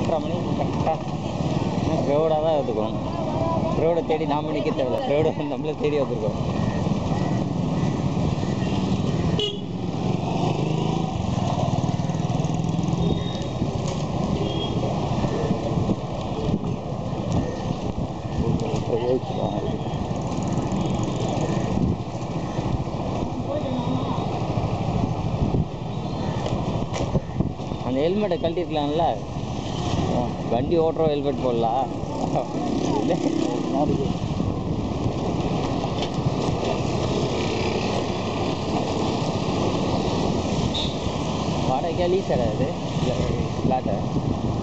எட்டரை மணிக்கு கரெக்டாக க்ரௌடாக தான் இருக்கும் க்ரௌடை தேடி நாம நிற்க தேவையில்ல க்ரௌடை வந்து நம்மளே தேடி வந்திருக்கோம் அந்த ஹெல்மெட்டை கழட்டிருக்கலாம்ல வண்டி ஓட்டுறோம் ஹெல்மெட் போடலாம் இல்லை வாடகைக்கா லீஸ் அது ஃப்ளாட்டை